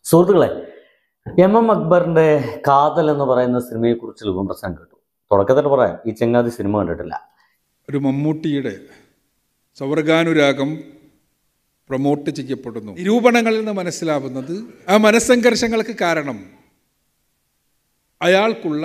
സുഹൃത്തുക്കളെ M M അക്ബറിന്റെ കാതൽ എന്ന് പറയുന്ന സിനിമയെ കുറിച്ച് വിമർശനം കേട്ടു തുടക്കത്തിൽ പറയാം ഈ ചെങ്ങാതി സിനിമ കണ്ടിട്ടില്ല ഒരു മമ്മൂട്ടിയുടെ സൗവർഗാനുരാഗം പ്രൊമോട്ട് ചെയ്യപ്പെടുന്നു നിരൂപണങ്ങളിൽ നിന്ന് മനസ്സിലാവുന്നത് ആ മനസ്സംഘർഷങ്ങൾക്ക് കാരണം അയാൾക്കുള്ള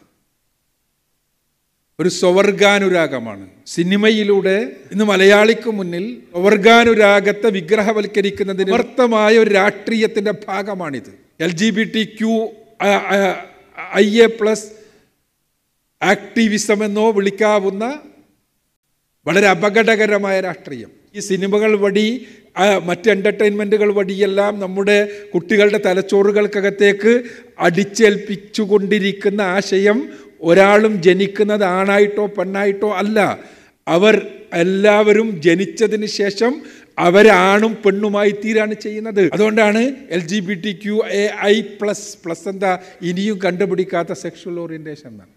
ഒരു സ്വവർഗാനുരാഗമാണ് സിനിമയിലൂടെ ഇന്ന് മലയാളിക്ക് മുന്നിൽ സ്വവർഗാനുരാഗത്തെ വിഗ്രഹവൽക്കരിക്കുന്നതിന് വ്യർത്ഥമായ ഒരു രാഷ്ട്രീയത്തിന്റെ ഭാഗമാണിത് L G B T Q I A plus activism എന്നോ വിളിക്കാവുന്ന വളരെ അപകടകരമായ രാഷ്ട്രീയം ഈ സിനിമകൾ വഴി ആ, മറ്റ് എൻ്റർടൈൻമെൻറ്റുകൾ വഴിയെല്ലാം നമ്മുടെ കുട്ടികളുടെ തലച്ചോറുകൾക്കകത്തേക്ക് അടിച്ചേൽപ്പിച്ചുകൊണ്ടിരിക്കുന്ന ആശയം ഒരാളും ജനിക്കുന്നത് ആണായിട്ടോ പെണ്ണായിട്ടോ അല്ല അവർ എല്ലാവരും ജനിച്ചതിന് ശേഷം അവരാണും പെണ്ണുമായി തീരാണ് ചെയ്യുന്നത് അതുകൊണ്ടാണ് L G B T Q A I plus plus എന്താ ഇനിയും കണ്ടുപിടിക്കാത്ത സെക്ഷൽ ഓറിയൻറ്റേഷൻ എന്നാണ്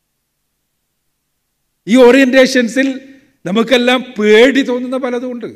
ഈ ഓറിയന്റേഷൻസിൽ നമുക്കെല്ലാം പേടി തോന്നുന്ന പലതുമുണ്ട്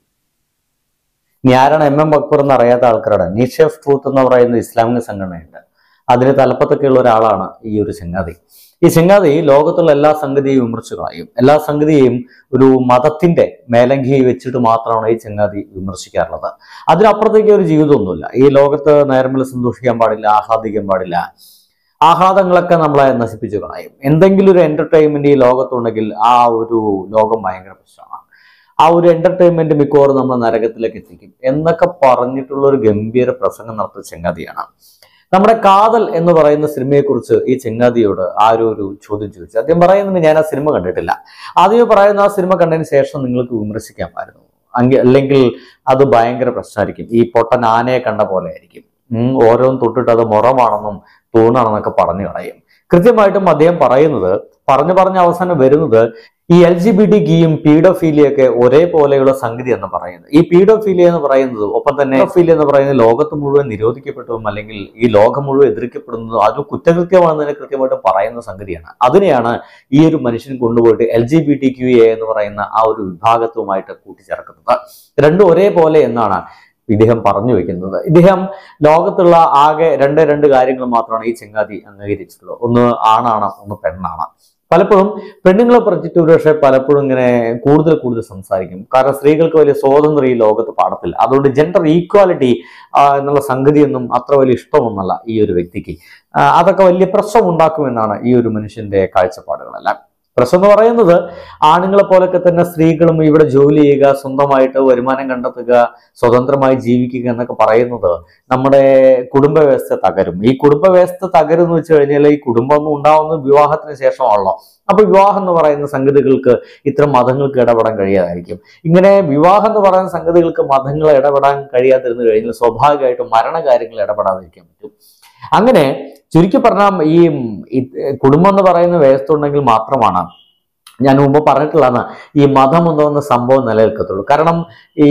ഇനി ആരാണ് എം എം അക്ബർ എന്ന് അറിയാത്ത ആൾക്കാരാണ് നീഷ് ഓഫ് ട്രൂത്ത് എന്ന് പറയുന്ന ഇസ്ലാമിക സംഘടനയുണ്ട് അതിന് തലപ്പത്തൊക്കെയുള്ള ഒരാളാണ് ഈ ഒരു ചങ്ങാതി ഈ ചങ്ങാതി ലോകത്തുള്ള എല്ലാ സംഗതിയെയും വിമർശിച്ചു കളയും എല്ലാ സംഗതിയെയും ഒരു മതത്തിന്റെ മേലങ്കി വെച്ചിട്ട് മാത്രമാണ് ഈ ചങ്ങാതി വിമർശിക്കാറുള്ളത് അതിനപ്പുറത്തേക്ക് ഒരു ജീവിതമൊന്നുമില്ല ഈ ലോകത്ത് നേരമിൽ സന്തോഷിക്കാൻ പാടില്ല ആഹ്ലാദിക്കാൻ പാടില്ല ആഹ്ലാദങ്ങളൊക്കെ നമ്മളെ നശിപ്പിച്ചു കളയും എന്തെങ്കിലും ഒരു എന്റർടൈൻമെന്റ് ഈ ലോകത്തുണ്ടെങ്കിൽ ആ ഒരു ലോകം ഭയങ്കര പ്രശ്നമാണ് ആ ഒരു എന്റർടൈൻമെന്റ് മിക്കവാറും നമ്മൾ നരകത്തിലേക്ക് എത്തിക്കും എന്നൊക്കെ പറഞ്ഞിട്ടുള്ള ഒരു ഗംഭീര പ്രസംഗം നടത്തിയ ചെങ്ങാതിയാണ് നമ്മുടെ കാതൽ എന്ന് പറയുന്ന സിനിമയെക്കുറിച്ച് ഈ ചെങ്ങാതിയോട് ആരോ ഒരു ചോദ്യം ചോദിച്ചു അദ്ദേഹം പറയുന്നത് ഞാൻ ആ സിനിമ കണ്ടിട്ടില്ല ആദ്യമേ പറയുന്ന ആ സിനിമ കണ്ടതിന് ശേഷം നിങ്ങൾക്ക് വിമർശിക്കാമായിരുന്നു അങ്ക- അല്ലെങ്കിൽ അത് ഭയങ്കര പ്രശ്നമായിരിക്കും ഈ പൊട്ടൻ ആനയെ കണ്ട പോലെ ആയിരിക്കും ഉം, ഓരോന്നും തൊട്ടിട്ട് അത് മുറമാണെന്നും തൂണാണെന്നൊക്കെ പറഞ്ഞു കളയും കൃത്യമായിട്ടും അദ്ദേഹം പറയുന്നത് പറഞ്ഞു പറഞ്ഞ് അവസാനം വരുന്നത് ഈ എൽ ജി ബി ടി ഗിയും പീഡോഫീലിയൊക്കെ ഒരേപോലെയുള്ള സംഗതി എന്ന് പറയുന്നത് ഈ പീഡോഫീലിയ എന്ന് പറയുന്നത് ഒപ്പം തന്നെ പീഡോഫീലിയ എന്ന് പറയുന്നത് ലോകത്ത് മുഴുവൻ നിരോധിക്കപ്പെട്ടതും അല്ലെങ്കിൽ ഈ ലോകം മുഴുവൻ എതിർക്കപ്പെടുന്നതും അത് കുറ്റകൃത്യമാണെന്നതിനെ കൃത്യമായിട്ട് പറയുന്ന സംഗതിയാണ് അതിനെയാണ് ഈ ഒരു മനുഷ്യൻ കൊണ്ടുപോയിട്ട് L G B T Q A എന്ന് പറയുന്ന ആ ഒരു വിഭാഗത്തുമായിട്ട് കൂട്ടിച്ചേർക്കുന്നത് രണ്ടും ഒരേപോലെ എന്നാണ് ഇദ്ദേഹം പറഞ്ഞു വെക്കുന്നത് ഇദ്ദേഹം ലോകത്തുള്ള ആകെ രണ്ട് രണ്ട് കാര്യങ്ങൾ മാത്രമാണ് ഈ ചെങ്ങാതി അംഗീകരിച്ചിട്ടുള്ളത് ഒന്ന് ആണാണ് ഒന്ന് പെണ്ണാണ് പലപ്പോഴും പെണ്ണുങ്ങളെ പറ്റിയിട്ട് ഒരു പക്ഷേ പലപ്പോഴും ഇങ്ങനെ കൂടുതൽ കൂടുതൽ സംസാരിക്കും കാരണം സ്ത്രീകൾക്ക് വലിയ സ്വാതന്ത്ര്യം ഈ ലോകത്ത് പാടത്തില്ല അതുകൊണ്ട് ജെൻഡർ ഈക്വാലിറ്റി എന്നുള്ള സംഗതിയൊന്നും അത്ര വലിയ ഇഷ്ടമൊന്നല്ല ഈ ഒരു വ്യക്തിക്ക് ആ, അതൊക്കെ വലിയ പ്രശ്നം ഉണ്ടാക്കുമെന്നാണ് ഈ ഒരു മനുഷ്യന്റെ കാഴ്ചപ്പാടുകളെല്ലാം പ്രശ്നം എന്ന് പറയുന്നത് ആണുങ്ങളെ പോലൊക്കെ തന്നെ സ്ത്രീകളും ഇവിടെ ജോലി ചെയ്യുക സ്വന്തമായിട്ട് വരുമാനം കണ്ടെത്തുക സ്വതന്ത്രമായി ജീവിക്കുക എന്നൊക്കെ പറയുന്നത് നമ്മുടെ കുടുംബ വ്യവസ്ഥ തകരും ഈ കുടുംബ വ്യവസ്ഥ തകരും എന്ന് വെച്ച് കഴിഞ്ഞാൽ ഈ കുടുംബം ഒന്നും ഉണ്ടാവുന്നത് വിവാഹത്തിന് ശേഷമാണല്ലോ അപ്പൊ വിവാഹം എന്ന് പറയുന്ന സംഗതികൾക്ക് ഇത്തരം മതങ്ങൾക്ക് ഇടപെടാൻ കഴിയാതായിരിക്കും ഇങ്ങനെ വിവാഹം എന്ന് പറയുന്ന സംഗതികൾക്ക് മതങ്ങൾ ഇടപെടാൻ കഴിയാതിരുന്നു കഴിഞ്ഞാൽ സ്വാഭാവികമായിട്ടും മരണകാര്യങ്ങൾ ഇടപെടാതിരിക്കാൻ പറ്റും അങ്ങനെ ചുരുക്കി പറഞ്ഞാൽ ഈ ഈ കുടുംബം എന്ന് പറയുന്ന വ്യവസ്ഥ ഉണ്ടെങ്കിൽ മാത്രമാണ് ഞാൻ മുമ്പ് പറഞ്ഞിട്ടുള്ളതാണ് ഈ മതം എന്ന് പറയുന്ന സംഭവം നിലനിൽക്കത്തുള്ളൂ കാരണം ഈ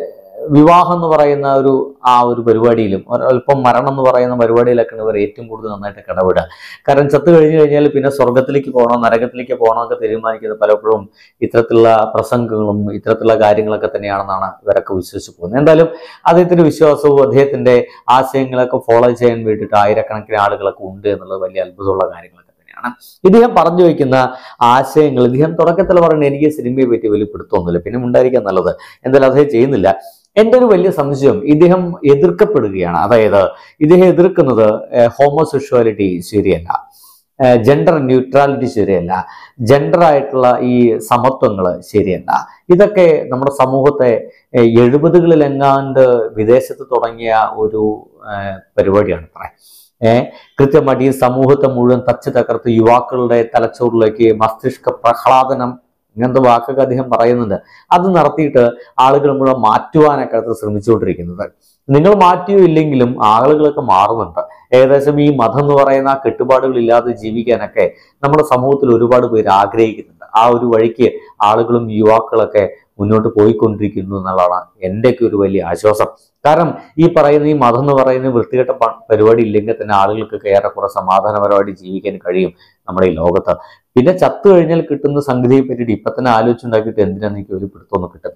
വിവാഹം എന്ന് പറയുന്ന ഒരു ആ ഒരു പരിപാടിയിലും ഒരല്പം മരണം എന്ന് പറയുന്ന പരിപാടിയിലൊക്കെയാണ് ഇവർ ഏറ്റവും കൂടുതൽ നന്നായിട്ട് കിടവിടുക കാരണം ചത്തു കഴിഞ്ഞു കഴിഞ്ഞാൽ പിന്നെ സ്വർഗത്തിലേക്ക് പോകണോ നരകത്തിലേക്ക് പോകണോ ഒക്കെ തീരുമാനിക്കുന്നത് പലപ്പോഴും ഇത്തരത്തിലുള്ള പ്രസംഗങ്ങളും ഇത്തരത്തിലുള്ള കാര്യങ്ങളൊക്കെ തന്നെയാണെന്നാണ് ഇവരൊക്കെ വിശ്വസിച്ച് പോകുന്നത് എന്തായാലും അദ്ദേഹത്തിന്റെ വിശ്വാസവും അദ്ദേഹത്തിന്റെ ആശയങ്ങളൊക്കെ ഫോളോ ചെയ്യാൻ വേണ്ടിയിട്ട് ആയിരക്കണക്കിന് ആളുകളൊക്കെ ഉണ്ട് എന്നുള്ളത് വലിയ അത്ഭുതമുള്ള കാര്യങ്ങളൊക്കെ തന്നെയാണ് ഇദ്ദേഹം പറഞ്ഞു വയ്ക്കുന്ന ആശയങ്ങൾ ഇദ്ദേഹം തുടക്കത്തിൽ പറയുന്നത് എനിക്ക് സിനിമയെ പറ്റി വലിയ പിടുത്തമൊന്നുമില്ല പിന്നെ ഉണ്ടായിരിക്കാൻ നല്ലത് എന്തായാലും അദ്ദേഹം ചെയ്യുന്നില്ല എൻ്റെ ഒരു വലിയ സംശയം ഇദ്ദേഹം എതിർക്കപ്പെടുകയാണ് അതായത് ഇദ്ദേഹം എതിർക്കുന്നത് ഹോമോസെക്ഷുവാലിറ്റി ശരിയല്ല ജെൻഡർ ന്യൂട്രാലിറ്റി ശരിയല്ല ജെൻഡർ ആയിട്ടുള്ള ഈ സമത്വങ്ങൾ ശരിയല്ല ഇതൊക്കെ നമ്മുടെ സമൂഹത്തെ ഏഹ്, എഴുപതുകളിലെങ്ങാണ്ട് വിദേശത്ത് തുടങ്ങിയ ഒരു ഏഹ്, പരിപാടിയാണ് പറയാം ഏഹ് കൃത്യമായിട്ട് ഈ സമൂഹത്തെ മുഴുവൻ തച്ച് തകർത്ത് യുവാക്കളുടെ തലച്ചോറിലേക്ക് മസ്തിഷ്ക പ്രഹ്ലാദനം ഇങ്ങനത്തെ വാക്കൊക്കെ അദ്ദേഹം പറയുന്നുണ്ട് അത് നടത്തിയിട്ട് ആളുകൾ മുഴുവൻ മാറ്റുവാനൊക്കെ അത് ശ്രമിച്ചുകൊണ്ടിരിക്കുന്നത് നിങ്ങൾ മാറ്റിയോ ഇല്ലെങ്കിലും ആളുകളൊക്കെ മാറുന്നുണ്ട് ഏകദേശം ഈ മതം എന്ന് പറയുന്ന ആ കെട്ടുപാടുകൾ ഇല്ലാതെ ജീവിക്കാനൊക്കെ നമ്മുടെ സമൂഹത്തിൽ ഒരുപാട് പേര് ആഗ്രഹിക്കുന്നുണ്ട് ആ ഒരു വഴിക്ക് ആളുകളും യുവാക്കളൊക്കെ മുന്നോട്ട് പോയിക്കൊണ്ടിരിക്കുന്നു എന്നുള്ളതാണ് എൻ്റെയൊക്കെ ഒരു വലിയ ആശ്വാസം കാരണം ഈ പറയുന്ന ഈ മതം എന്ന് പറയുന്ന വൃത്തികെട്ട പ- പരിപാടി ഇല്ലെങ്കിൽ തന്നെ ആളുകൾക്കൊക്കെ ഏറെക്കുറെ സമാധാനപരമായിട്ട് ജീവിക്കാൻ കഴിയും നമ്മുടെ ഈ ലോകത്ത് പിന്നെ ചത്തു കഴിഞ്ഞാൽ കിട്ടുന്ന സംഗതിയെ പറ്റിയിട്ട് ഇപ്പൊ തന്നെ ആലോചിച്ചുണ്ടാക്കിയിട്ട് എന്തിനാന്ന് എനിക്ക് ഒരു പിടുത്തമൊന്നും കിട്ടത്തില്ല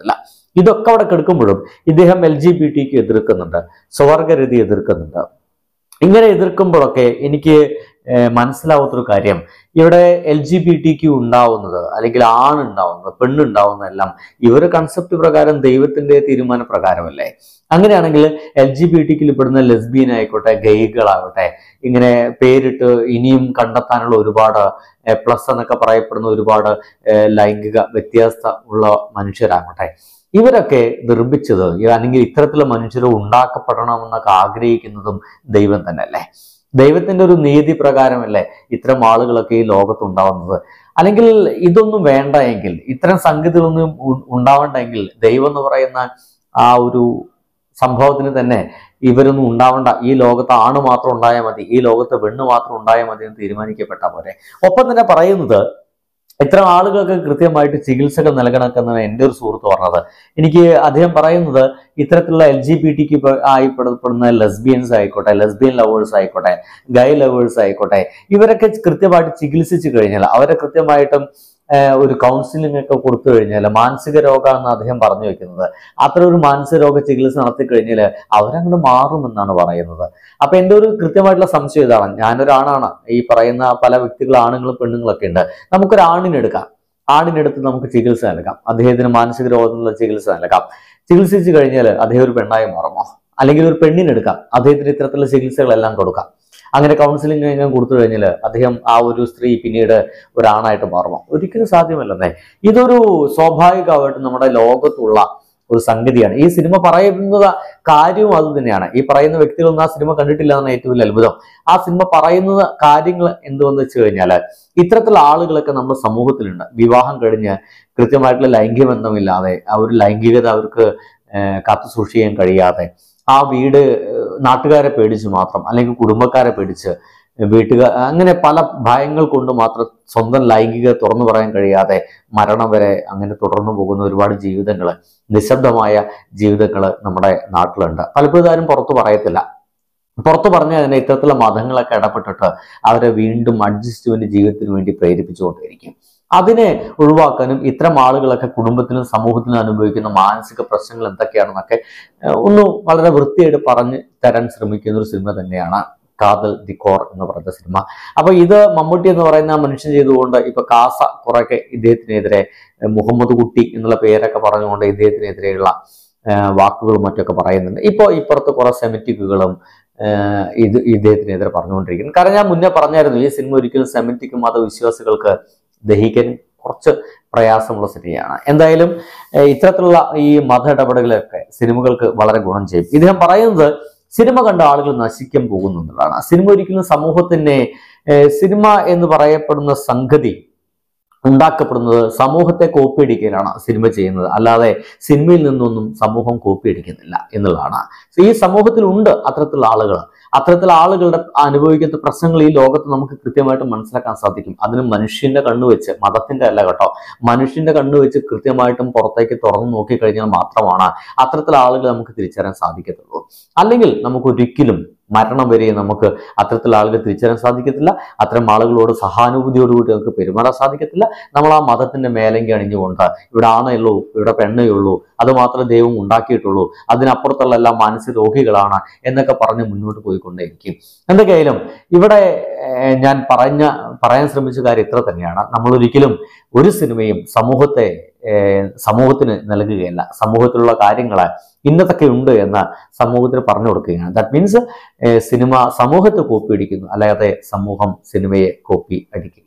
ഇതൊക്കെ അവിടെ കിടക്കുമ്പോഴും ഇദ്ദേഹം എൽ ജി ബി ടിക്ക് എതിർക്കുന്നുണ്ട് സ്വർഗരതി എതിർക്കുന്നുണ്ട് ഇങ്ങനെ എതിർക്കുമ്പോഴൊക്കെ എനിക്ക് ഏഹ്, മനസ്സിലാവാത്തൊരു കാര്യം ഇവിടെ എൽ ജി ബി ടിക്ക് ഉണ്ടാവുന്നത് അല്ലെങ്കിൽ ആണുണ്ടാവുന്നത് പെണ്ണുണ്ടാവുന്നതെല്ലാം ഇവര് കൺസെപ്റ്റ് പ്രകാരം ദൈവത്തിന്റെ തീരുമാന പ്രകാരമല്ലേ അങ്ങനെയാണെങ്കിൽ എൽ ജി ബി ടിക്കിൽ പെടുന്ന ലെസ്ബിയൻ ആയിക്കോട്ടെ ഗെയ്കളാവട്ടെ ഇങ്ങനെ പേരിട്ട് ഇനിയും കണ്ടെത്താനുള്ള ഒരുപാട് പ്ലസ് എന്നൊക്കെ പറയപ്പെടുന്ന ഒരുപാട് ഏഹ്, ലൈംഗിക വ്യത്യാസ ഉള്ള മനുഷ്യരാകട്ടെ ഇവരൊക്കെ നിർമ്മിച്ചത് അല്ലെങ്കിൽ ഇത്തരത്തിലുള്ള മനുഷ്യർ ഉണ്ടാക്കപ്പെടണമെന്നൊക്കെ ആഗ്രഹിക്കുന്നതും ദൈവം തന്നെ അല്ലേ ദൈവത്തിന്റെ ഒരു നീതി പ്രകാരമല്ലേ ഇത്തരം ആളുകളൊക്കെ ഈ ലോകത്ത് ഉണ്ടാവുന്നത് അല്ലെങ്കിൽ ഇതൊന്നും വേണ്ട എങ്കിൽ ഇത്തരം സംഗതികളൊന്നും ഉ- ഉണ്ടാവണ്ട എങ്കിൽ ദൈവം എന്ന് പറയുന്ന ആ ഒരു സംഭവത്തിന് തന്നെ ഇവരൊന്നും ഉണ്ടാവണ്ട ഈ ലോകത്ത് ആണ് മാത്രം ഉണ്ടായാൽ മതി ഈ ലോകത്ത് പെണ്ണ് മാത്രം ഉണ്ടായാൽ മതി എന്ന് തീരുമാനിക്കപ്പെട്ടാൽ പോരെ ഒപ്പം തന്നെ പറയുന്നത് ഇത്തരം ആളുകൾക്ക് കൃത്യമായിട്ട് ചികിത്സകൾ നൽകണമെന്നാണ് എൻ്റെ ഒരു സുഹൃത്ത് പറഞ്ഞത് എനിക്ക് അദ്ദേഹം പറയുന്നത് ഇത്തരത്തിലുള്ള എൽ ജി ബി ടിക്ക് ആയി പെടപ്പെടുന്ന ലെസ്ബിയൻസ് ആയിക്കോട്ടെ ലെസ്ബിയൻ ലവേഴ്സ് ആയിക്കോട്ടെ ഗൈ ലവേഴ്സ് ആയിക്കോട്ടെ ഇവരൊക്കെ കൃത്യമായിട്ട് ചികിത്സിച്ചു കഴിഞ്ഞാൽ അവരെ കൃത്യമായിട്ടും ഏഹ്, ഒരു കൗൺസിലിംഗ് ഒക്കെ കൊടുത്തു കഴിഞ്ഞാൽ മാനസിക രോഗമെന്ന് അദ്ദേഹം പറഞ്ഞു വെക്കുന്നത് അത്ര ഒരു മാനസിക രോഗ ചികിത്സ നടത്തി കഴിഞ്ഞാൽ അവരങ്ങോട്ട് മാറുമെന്നാണ് പറയുന്നത് അപ്പൊ എൻ്റെ ഒരു കൃത്യമായിട്ടുള്ള സംശയം ഇതാണ് ഞാനൊരാണാണ് ഈ പറയുന്ന പല വ്യക്തികൾ ആണുങ്ങളും പെണ്ണുങ്ങളൊക്കെ ഉണ്ട് നമുക്കൊരു ആണിനെടുക്കാം ആണിനെടുത്ത് നമുക്ക് ചികിത്സ നൽകാം അദ്ദേഹത്തിന് മാനസിക രോഗത്തിനുള്ള ചികിത്സ നൽകാം ചികിത്സിച്ചു കഴിഞ്ഞാൽ അദ്ദേഹം ഒരു പെണ്ണായി മാറുമോ അല്ലെങ്കിൽ ഒരു പെണ്ണിനെടുക്കാം അദ്ദേഹത്തിന് ഇത്തരത്തിലുള്ള ചികിത്സകളെല്ലാം കൊടുക്കാം അങ്ങനെ കൗൺസിലിംഗ് കഴിഞ്ഞാൽ കൊടുത്തു കഴിഞ്ഞാൽ അദ്ദേഹം ആ ഒരു സ്ത്രീ പിന്നീട് ഒരാണായിട്ട് മാറുമോ ഒരിക്കലും സാധ്യമല്ലെന്നേ ഇതൊരു സ്വാഭാവികമായിട്ട് നമ്മുടെ ലോകത്തുള്ള ഒരു സംഗതിയാണ് ഈ സിനിമ പറയുന്നത് കാര്യവും അത് തന്നെയാണ് ഈ പറയുന്ന വ്യക്തികളൊന്നും ആ സിനിമ കണ്ടിട്ടില്ല എന്നാണ് ഏറ്റവും വലിയ അത്ഭുതം ആ സിനിമ പറയുന്ന കാര്യങ്ങൾ എന്തുവെന്ന് വെച്ച് കഴിഞ്ഞാൽ ഇത്തരത്തിലുള്ള ആളുകളൊക്കെ നമ്മുടെ സമൂഹത്തിലുണ്ട് വിവാഹം കഴിഞ്ഞ് കൃത്യമായിട്ടുള്ള ലൈംഗിക ബന്ധമില്ലാതെ ആ ഒരു ലൈംഗികത അവർക്ക് ഏഹ്, കാത്തു സൂക്ഷിക്കാൻ കഴിയാതെ ആ വീട് ഏഹ്, നാട്ടുകാരെ പേടിച്ച് മാത്രം അല്ലെങ്കിൽ കുടുംബക്കാരെ പേടിച്ച് വീട്ടുകാർ അങ്ങനെ പല ഭയങ്ങൾ കൊണ്ട് മാത്രം സ്വന്തം ലൈംഗിക തുറന്നു പറയാൻ കഴിയാതെ മരണം വരെ അങ്ങനെ തുടർന്നു പോകുന്ന ഒരുപാട് ജീവിതങ്ങൾ നിശബ്ദമായ ജീവിതങ്ങൾ നമ്മുടെ നാട്ടിലുണ്ട് പലപ്പോഴും ആരും പുറത്തു പറയത്തില്ല പുറത്തു പറഞ്ഞാൽ തന്നെ ഇത്തരത്തിലുള്ള മതങ്ങളൊക്കെ ഇടപെട്ടിട്ട് അവരെ വീണ്ടും അഡ്ജസ്റ്റ്മെന്റ് ജീവിതത്തിന് വേണ്ടി പ്രേരിപ്പിച്ചുകൊണ്ടിരിക്കും അതിനെ ഒഴിവാക്കാനും ഇത്തരം ആളുകളൊക്കെ കുടുംബത്തിലും സമൂഹത്തിലും അനുഭവിക്കുന്ന മാനസിക പ്രശ്നങ്ങൾ എന്തൊക്കെയാണെന്നൊക്കെ ഏഹ്, ഒന്ന് വളരെ വൃത്തിയായിട്ട് പറഞ്ഞ് തരാൻ ശ്രമിക്കുന്ന ഒരു സിനിമ തന്നെയാണ് കാതൽ ദി കോർ എന്ന് പറയുന്ന സിനിമ അപ്പൊ ഇത് മമ്മൂട്ടി എന്ന് പറയുന്ന ആ മനുഷ്യൻ ചെയ്തുകൊണ്ട് ഇപ്പൊ കാസ കുറെയൊക്കെ ഇദ്ദേഹത്തിനെതിരെ ഏഹ്, മുഹമ്മദ് കുട്ടി എന്നുള്ള പേരൊക്കെ പറഞ്ഞുകൊണ്ട് ഇദ്ദേഹത്തിനെതിരെയുള്ള ഏഹ്, വാക്കുകളും മറ്റൊക്കെ പറയുന്നുണ്ട് ഇപ്പോൾ ഇപ്പുറത്ത് കുറെ സെമിറ്റിക്കുകളും ഏഹ്, ഇത് ഇദ്ദേഹത്തിനെതിരെ പറഞ്ഞുകൊണ്ടിരിക്കുന്നു കാരണം ഞാൻ മുന്നേ പറഞ്ഞായിരുന്നു ഈ സിനിമ ഒരിക്കലും സെമിറ്റിക് മതവിശ്വാസികൾക്ക് ദഹിക്കാൻ കുറച്ച് പ്രയാസമുള്ള സിനിമയാണ് എന്തായാലും ഏഹ്, ഇത്തരത്തിലുള്ള ഈ മത ഇടപെടലുകളൊക്കെ സിനിമകൾക്ക് വളരെ ഗുണം ചെയ്യും ഇദ്ദേഹം പറയുന്നത് സിനിമ കണ്ട ആളുകൾ നശിക്കാൻ പോകുന്നു എന്നുള്ളതാണ് സിനിമ ഒരിക്കലും സമൂഹത്തിനെ ഏഹ്, സിനിമ എന്ന് പറയപ്പെടുന്ന സംഗതി ഉണ്ടാക്കപ്പെടുന്നത് സമൂഹത്തെ കോപ്പിയടിക്കലാണ് സിനിമ ചെയ്യുന്നത് അല്ലാതെ സിനിമയിൽ നിന്നൊന്നും സമൂഹം കോപ്പിയടിക്കുന്നില്ല എന്നുള്ളതാണ് ഈ സമൂഹത്തിൽ ഉണ്ട് അത്തരത്തിലുള്ള ആളുകൾ അത്തരത്തിലുള്ള ആളുകളുടെ അനുഭവിക്കുന്ന പ്രശ്നങ്ങൾ ഈ ലോകത്ത് നമുക്ക് കൃത്യമായിട്ട് മനസ്സിലാക്കാൻ സാധിക്കും അതിന് മനുഷ്യന്റെ കണ്ണ് വെച്ച് മതത്തിന്റെ അല്ല കേട്ടോ മനുഷ്യന്റെ കണ്ണ് വെച്ച് കൃത്യമായിട്ടും പുറത്തേക്ക് തുറന്നു നോക്കിക്കഴിഞ്ഞാൽ മാത്രമാണ് അത്തരത്തിലുള്ള ആളുകൾ നമുക്ക് തിരിച്ചറിയാൻ സാധിക്കത്തുള്ളൂ അല്ലെങ്കിൽ നമുക്ക് ഒരിക്കലും മരണം വരെ നമുക്ക് അത്തരത്തിലുള്ള ആളുകൾ തിരിച്ചറിയാൻ സാധിക്കത്തില്ല അത്തരം ആളുകളോട് സഹാനുഭൂതിയോടുകൂടി നമുക്ക് പെരുമാറാൻ സാധിക്കത്തില്ല നമ്മൾ ആ മതത്തിന്റെ മേലങ്കി അണിഞ്ഞുകൊണ്ട് ഇവിടെ ആണേ ഉള്ളൂ ഇവിടെ പെണ്ണേ ഉള്ളൂ അത് മാത്രമേ ദൈവം ഉണ്ടാക്കിയിട്ടുള്ളൂ അതിനപ്പുറത്തുള്ള എല്ലാം മാനസിക രോഗികളാണ് എന്നൊക്കെ പറഞ്ഞ് മുന്നോട്ട് പോയിക്കൊണ്ടേയിരിക്കും എന്തൊക്കെയായാലും ഇവിടെ ഏഹ്, ഞാൻ പറഞ്ഞ പറയാൻ ശ്രമിച്ച കാര്യം ഇത്ര തന്നെയാണ് നമ്മൾ ഒരിക്കലും ഒരു സിനിമയും സമൂഹത്തെ ഏഹ്, സമൂഹത്തിന് നൽകുകയല്ല സമൂഹത്തിലുള്ള കാര്യങ്ങൾ ഇന്നതൊക്കെ ഉണ്ട് എന്ന് സമൂഹത്തിന് പറഞ്ഞു കൊടുക്കുകയാണ് ദാറ്റ് മീൻസ് സിനിമ സമൂഹത്തെ കോപ്പി അടിക്കുന്നു അല്ലാതെ സമൂഹം സിനിമയെ കോപ്പി അടിക്കുക